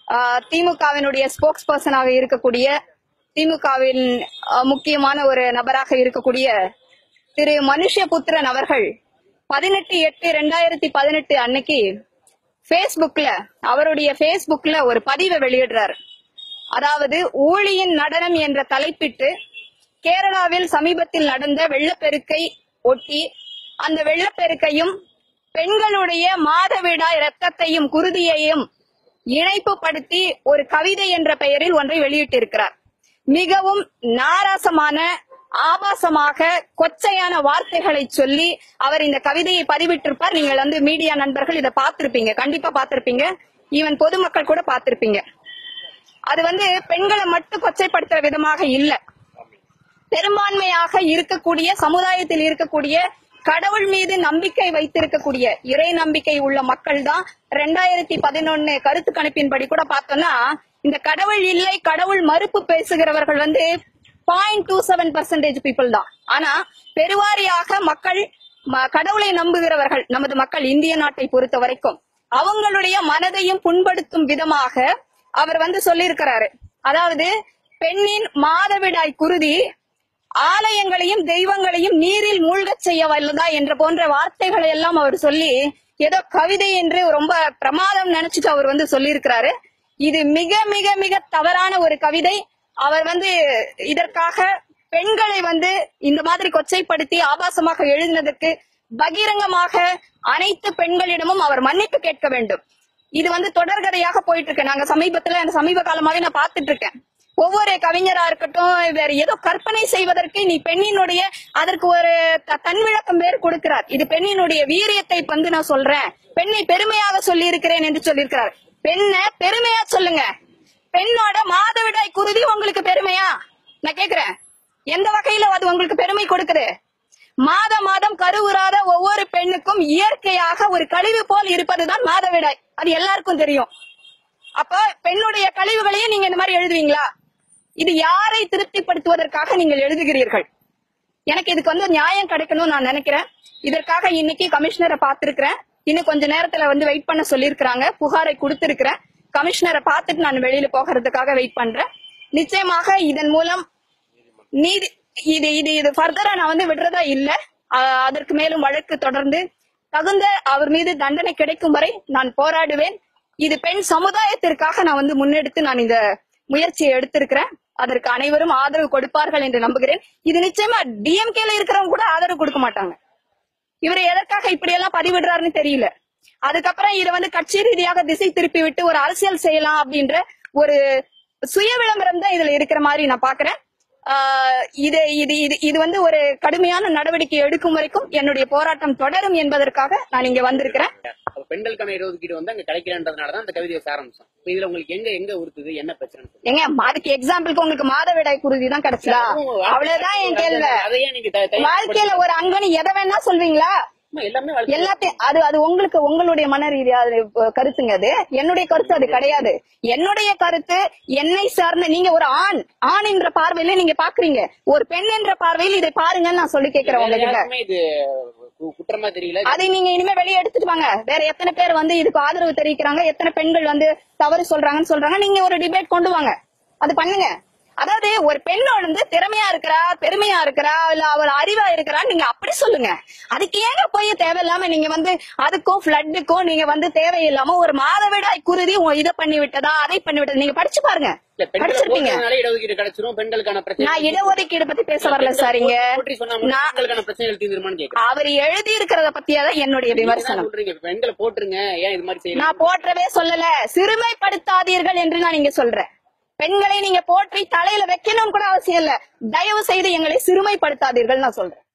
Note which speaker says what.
Speaker 1: திமுகவினுடைய ஸ்போக்ஸ் பர்சனாக இருக்கக்கூடிய திமுகவின் ஆஹ், முக்கியமான ஒரு நபராக இருக்கக்கூடிய திரு மனுஷபுத்திரன் அவர்கள் பதினெட்டு எட்டு ரெண்டாயிரத்தி பதினெட்டு அன்னைக்கு Facebookல அவருடைய Facebookல ஒரு பதிவை வெளியிடுறாரு அதாவது ஊழியின் நடனம் என்ற தலைப்பிட்டு கேரளாவில் சமீபத்தில் நடந்த வெள்ளப்பெருக்கை ஒட்டி அந்த வெள்ளப்பெருக்கையும் பெண்களுடைய மாதவிடாய் ரத்தத்தையும் குருதியையும் இணைப்பு படுத்தி ஒரு கவிதை என்ற பெயரில் ஒன்றை வெளியிட்டிருக்கிறார் மிகவும் நாராசமான ஆபாசமாக கொச்சையான வார்த்தைகளை சொல்லி அவர் இந்த கவிதையை பதிவிட்டிருப்பார் நீங்கள் வந்து மீடியா நண்பர்கள் இதை பார்த்திருப்பீங்க கண்டிப்பா பார்த்திருப்பீங்க ஈவன் பொதுமக்கள் கூட பார்த்திருப்பீங்க அது வந்து பெண்களை மட்டும் கொச்சைப்படுத்துற விதமாக இல்ல பெரும்பான்மையாக இருக்கக்கூடிய சமுதாயத்தில் இருக்கக்கூடிய கடவுள் மீது நம்பிக்கை வைத்திருக்கக்கூடிய இறை நம்பிக்கை உள்ள மக்கள் தான் ரெண்டாயிரத்தி பதினொன்னு கருத்து கணிப்பின்படி கூட பார்த்தோம்னா இந்த கடவுள் இல்லை கடவுள் மறுப்பு பேசுகிறவர்கள் வந்து point two seven percentage people தான் ஆனா பெருவாரியாக மக்கள் ம- கடவுளை நம்புகிறவர்கள் நமது மக்கள் இந்திய நாட்டை பொறுத்த வரைக்கும் அவங்களுடைய மனதையும் புண்படுத்தும் விதமாக அவர் வந்து சொல்லியிருக்கிறாரு அதாவது பெண்ணின் மாதவிடாய் குருதி ஆலயங்களையும் தெய்வங்களையும் நீரில் மூழ்கச் செய்ய வல்லதா என்ற போன்ற வார்த்தைகளை எல்லாம் அவர் சொல்லி ஏதோ கவிதை என்று ரொம்ப பிரமாதம் நினைச்சிட்டு அவர் வந்து சொல்லியிருக்கிறாரு இது மிக மிக மிக தவறான ஒரு கவிதை அவர் வந்து இதற்காக பெண்களை வந்து இந்த மாதிரி கொச்சைப்படுத்தி ஆபாசமாக எழுதினதற்கு பகிரங்கமாக அனைத்து பெண்களிடமும் அவர் மன்னிப்பு கேட்க வேண்டும் இது வந்து தொடர்கதையாக போயிட்டு இருக்கு நாங்க சமீபத்துல சமீப காலமாவே நான் பார்த்துட்டு இருக்கேன் ஒவ்வொரு கவிஞரா இருக்கட்டும் வேற ஏதோ கற்பனை செய்வதற்கு நீ பெண்ணினுடைய அதற்கு ஒரு த- தன் விளக்கம் வேறு கொடுக்கிறார் இது பெண்ணினுடைய வீரியத்தை வந்து நான் சொல்றேன் பெண்ணை பெருமையாக சொல்லி இருக்கிறேன் என்று சொல்லியிருக்கிறார் பெண்ணை பெருமையா சொல்லுங்க பெண்ணோட மாதவிடாய் குருதி உங்களுக்கு பெருமையா நான் கேக்குறேன் எந்த வகையில அது உங்களுக்கு பெருமை கொடுக்குது மாத மாதம் கருவுறாத ஒவ்வொரு பெண்ணுக்கும் இயற்கையாக ஒரு கழிவு போல் இருப்பதுதான் மாதவிடாய் அது எல்லாருக்கும் தெரியும் அப்ப பெண்ணுடைய கழிவுகளையும் நீங்க இந்த மாதிரி எழுதுவீங்களா இது யாரை திருப்திப்படுத்துவதற்காக நீங்கள் எழுதுகிறீர்கள் எனக்கு இதுக்கு வந்து நியாயம் கிடைக்கணும்னு நான் நினைக்கிறேன் இதற்காக இன்னைக்கு கமிஷனரை பார்த்திருக்கிறேன் இன்னும் கொஞ்ச நேரத்துல வந்து வெயிட் பண்ண சொல்லியிருக்கிறாங்க புகாரை கொடுத்திருக்கிறேன் கமிஷனரை பார்த்துட்டு நான் வெளியில போகிறதுக்காக வெயிட் பண்றேன் நிச்சயமாக இதன் மூலம் நீதி இது இது இது ஃபர்தரா நான் வந்து விடுறதா இல்ல ஆஹ் அதற்கு மேலும் வழக்கு தொடர்ந்து தகுந்த அவர் மீது தண்டனை கிடைக்கும் வரை நான் போராடுவேன் இது பெண் சமுதாயத்திற்காக நான் வந்து முன்னெடுத்து நான் இந்த முயற்சியை எடுத்திருக்கிறேன் அதற்கு அனைவரும் ஆதரவு கொடுப்பார்கள் என்று நம்புகிறேன் இது நிச்சயமா டிஎம்கேல இருக்கிறவங்க கூட ஆதரவு கொடுக்க மாட்டாங்க இவர் எதற்காக இப்படி எல்லாம் பதிவிடுறாருன்னு தெரியல அதுக்கப்புறம் இதை வந்து கட்சி ரீதியாக திசை திருப்பி விட்டு ஒரு அரசியல் செய்யலாம் அப்படின்ற ஒரு சுய விளம்பரம் தான் இதுல இருக்கிற மாதிரி நான் பாக்குறேன் ஆஹ் இது இது இது இது வந்து ஒரு கடுமையான நடவடிக்கை எடுக்கும் வரைக்கும் என்னுடைய போராட்டம் தொடரும் என்பதற்காக நான் இங்க வந்திருக்கிறேன்
Speaker 2: அப்ப பெண்களுக்கான இடஒதுக்கீடு வந்து அங்க கிடைக்கலன்றதுனாலதான் அந்த கவிதையை ஆரம்பிச்சோம் இப்ப இதுல உங்களுக்கு எங்க எங்க உறுத்துது என்ன பிரச்சனை
Speaker 1: ஏங்க அதுக்கு எக்ஸாம்பிளுக்கு உங்களுக்கு மாதவிடாய் குருதி தான் கிடைச்சதா அவ்வளவுதான் என் கேள்வி
Speaker 2: அதையே நீங்க த- த-
Speaker 1: வாழ்க்கையில ஒரு அங்கனி எதை வேணா சொல்வீங்களா
Speaker 2: ஆமா, எல்லாமே வாழ்க்கை
Speaker 1: எல்லாத்தையும் அது அது உங்களுக்கு உங்களுடைய மன ரீதியா அது, அஹ், கருத்துங்க அது என்னுடைய கருத்து அது கிடையாது என்னுடைய கருத்து என்னை சார்ந்த நீங்க ஒரு ஆண் ஆண் என்ற பார்வையில நீங்க பாக்குறீங்க ஒரு பெண் என்ற பார்வையில் இதை பாருங்கன்னு நான் சொல்லி கேட்கிறேன்
Speaker 2: வேற
Speaker 1: உங்ககிட்ட
Speaker 2: யாருக்குமே இது கு- குற்றமா தெரியல
Speaker 1: அதை நீங்க இனிமே வெளியே எடுத்துட்டு வாங்க வேற எத்தனை பேர் வந்து இதுக்கு ஆதரவு தெரிவிக்கிறாங்க எத்தனை பெண்கள் வந்து தவறு சொல்றாங்கன்னு சொல்றாங்க நீங்க ஒரு டிபேட் கொண்டு வாங்க அது பண்ணுங்க அதாவது ஒரு பெண் வந்து திறமையா இருக்கிறா பெருமையா இருக்கிறா இல்ல அவள் அறிவா இருக்கிறா நீங்க அப்படி சொல்லுங்க அதுக்கு ஏங்க போய் தேவையில்லாம நீங்க வந்து அதுக்கும் பிளட்டுக்கும் நீங்க வந்து தேவையில்லாம ஒரு மாதவிடாய் குருதி உ- இதை பண்ணி விட்டதா அதை பண்ணி விட்டதா நீங்க படிச்சு பாருங்க
Speaker 2: இல்ல பெண்களை
Speaker 1: படிச்சிருப்பீங்க
Speaker 2: போட்டதுனால இடஒதுக்கீடு கிடைச்சிரும் பெண்களுக்கான பிரச்சனை
Speaker 1: நான் இடஒதுக்கீடு பத்தி பேச வரல சார் இங்க
Speaker 2: போற்றி சொன்னா மட்டும்
Speaker 1: நான்
Speaker 2: பெண்களுக்கான பிரச்சனைகள் தீர்ந்துருமான்னு கேக்குறேன்
Speaker 1: அவர் எழுதி இருக்கிறத பத்தியாதான் என்னுடைய
Speaker 2: நீங்க என்ன
Speaker 1: விமர்சனம்
Speaker 2: சொல்றீங்க இப்ப பெண்களை போட்டுருங்க ஏன் இது மாதிரி செய்யலாம்
Speaker 1: நான் போற்றவே சொல்லல சிறுமைப்படுத்தாதீர்கள் என்று நான் இங்க சொல்றேன் பெண்களை நீங்க போற்றி தலையில வைக்கணும் கூட அவசியம் இல்ல தயவு செய்து எங்களை சிறுமைப்படுத்தாதீர்கள் நான் சொல்றேன்